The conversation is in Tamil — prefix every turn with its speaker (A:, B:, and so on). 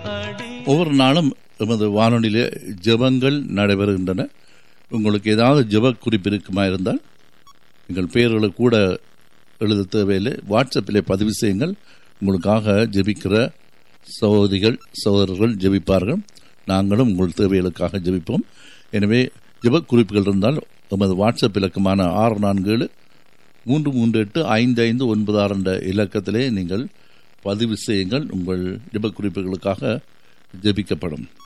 A: ஒவ்வொரு நாளும் எமது வானொலியிலே ஜெபங்கள் நடைபெறுகின்றன உங்களுக்கு ஏதாவது ஜெப குறிப்பு இருக்குமா இருந்தால் எங்கள் பெயர்களை கூட எழுத தேவையில்லை வாட்ஸ்அப்பிலே பதிவு செய்யுங்கள் உங்களுக்காக ஜெபிக்கிற சகோதரிகள் சகோதரர்கள் ஜெபிப்பார்கள் நாங்களும் உங்கள் தேவைகளுக்காக ஜெபிப்போம் எனவே ஜெப குறிப்புகள் இருந்தால் எமது வாட்ஸ்அப் இலக்கமான ஆறு நான்கு ஏழு மூன்று மூன்று எட்டு ஐந்து ஐந்து ஒன்பது ஆறு என்ற இலக்கத்திலே நீங்கள் பதிவு செய்யுங்கள் உங்கள் ஜெப குறிப்புகளுக்காக ஜெபிக்கப்படும்